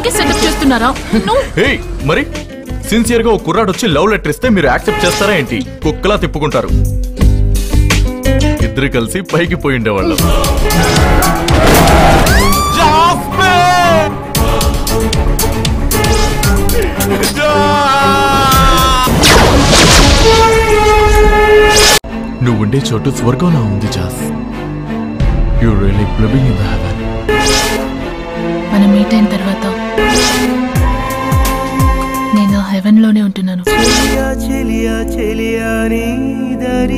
చేసుకోవడానికి సెటప్ చేస్తున్నారా నువ్వు ఏయ్ మరి సిన్సియర్ గా ఒక కుర్రాడు వచ్చి లవ్ లెటర్ ఇస్తే మీరు యాక్సెప్ట్ చేస్తారా ఏంటి కుక్కలా తిప్పుకుంటారు ఇద్దరు కలిసి పైకి పోయి ఉండేవాళ్ళం నువ్వు ఉండే చోటు స్వర్గంలా ఉంది just you really living in the heaven మనం మీట్ అయిన తర్వాత